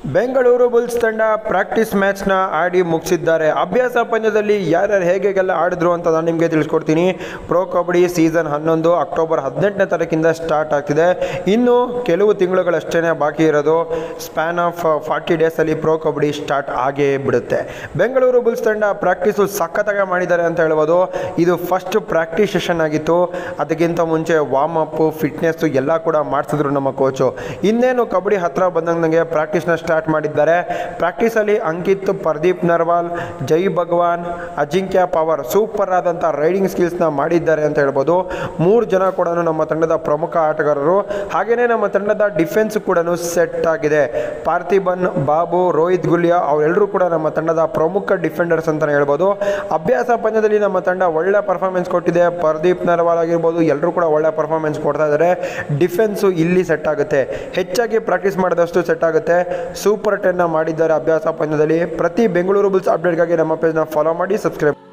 Bengaluru bulls ತಂಡ practice ಮ್ಯಾಚ್ನ ಆಡಿ ಮುಗಿಸಿದ್ದಾರೆ ಅಭ್ಯಾಸ ಪಂದ್ಯದಲ್ಲಿ ಯಾರ್ಯಾರು ಹೇಗೆಲ್ಲ ಆಡಿದ್ರು ಅಂತ ನಾನು ನಿಮಗೆ ತಿಳಿಸ್ಕೊಡ್ತೀನಿ ಪ್ರೋ ಕಬಡ್ಡಿ ಸೀಸನ್ ಹನ್ನೊಂದು ಅಕ್ಟೋಬರ್ ಹದಿನೆಂಟನೇ ತಾರೀಕಿಂದ ಸ್ಟಾರ್ಟ್ ಆಗ್ತಿದೆ ಇನ್ನು ಕೆಲವು ತಿಂಗಳುಗಳಷ್ಟೇ ಬಾಕಿ ಇರೋದು ಸ್ಪ್ಯಾನ್ ಆಫ್ ಫಾರ್ಟಿ ಡೇಸಲ್ಲಿ ಪ್ರೋ ಕಬಡ್ಡಿ ಸ್ಟಾರ್ಟ್ ಆಗೇ ಬಿಡುತ್ತೆ ಬೆಂಗಳೂರು ಬುಲ್ಸ್ ತಂಡ ಪ್ರಾಕ್ಟೀಸು ಸಖತ್ತಾಗಿ ಮಾಡಿದ್ದಾರೆ ಅಂತ ಹೇಳ್ಬೋದು ಇದು ಫಸ್ಟ್ ಪ್ರಾಕ್ಟೀಸ್ ಸೆಷನ್ ಆಗಿತ್ತು ಅದಕ್ಕಿಂತ ಮುಂಚೆ ವಾರ್ಮ್ ಅಪ್ ಫಿಟ್ನೆಸ್ಸು ಎಲ್ಲ ಕೂಡ ಮಾಡಿಸಿದ್ರು ನಮ್ಮ ಕೋಚು ಇನ್ನೇನು ಕಬಡ್ಡಿ ಹತ್ರ ಬಂದಂಗೆ ನನಗೆ ಪ್ರಾಕ್ಟೀಸ್ನ ಸ್ಟಾರ್ಟ್ ಮಾಡಿದ್ದಾರೆ ಪ್ರಾಕ್ಟೀಸಲ್ಲಿ ಅಂಕಿತ್ ಪ್ರದೀಪ್ ನರ್ವಾಲ್ ಜೈ ಭಗವಾನ್ ಅಜಿಂಕ್ಯ ಪವರ್ ಸೂಪರ್ ಆದಂಥ ರೈಡಿಂಗ್ ಸ್ಕಿಲ್ಸ್ನ ಮಾಡಿದ್ದಾರೆ ಅಂತ ಹೇಳ್ಬೋದು ಮೂರು ಜನ ಕೂಡ ನಮ್ಮ ತಂಡದ ಪ್ರಮುಖ ಆಟಗಾರರು ಹಾಗೆಯೇ ನಮ್ಮ ತಂಡದ ಡಿಫೆನ್ಸ್ ಕೂಡ ಸೆಟ್ ಆಗಿದೆ ಪಾರ್ಥಿಬನ್ ಬಾಬು ರೋಹಿತ್ ಗುಲ್ಯ ಅವರೆಲ್ಲರೂ ಕೂಡ ನಮ್ಮ ತಂಡದ ಪ್ರಮುಖ ಡಿಫೆಂಡರ್ಸ್ ಅಂತಲೇ ಹೇಳ್ಬೋದು ಅಭ್ಯಾಸ ಪಂದ್ಯದಲ್ಲಿ ನಮ್ಮ ತಂಡ ಒಳ್ಳೆ ಪರ್ಫಾರ್ಮೆನ್ಸ್ ಕೊಟ್ಟಿದೆ ಪ್ರದೀಪ್ ನರ್ವಾಲ್ ಆಗಿರ್ಬೋದು ಎಲ್ಲರೂ ಕೂಡ ಒಳ್ಳೆ ಪರ್ಫಾರ್ಮೆನ್ಸ್ ಕೊಡ್ತಾ ಇದ್ದಾರೆ ಡಿಫೆನ್ಸು ಇಲ್ಲಿ ಸೆಟ್ ಆಗುತ್ತೆ ಹೆಚ್ಚಾಗಿ ಪ್ರಾಕ್ಟೀಸ್ ಮಾಡಿದಷ್ಟು ಸೆಟ್ ಆಗುತ್ತೆ ಸೂಪರ್ ಟೆನ್ನ ಮಾಡಿದ್ದಾರೆ ಅಭ್ಯಾಸ ಪಂದ್ಯದಲ್ಲಿ ಪ್ರತಿ ಬೆಂಗಳೂರು ಬುಲ್ಸ್ ಅಪ್ಡೇಟ್ಗಾಗಿ ನಮ್ಮ ಪೇಜ್ನ ಫಾಲೋ ಮಾಡಿ ಸಬ್ಸ್ಕ್ರೈಬ್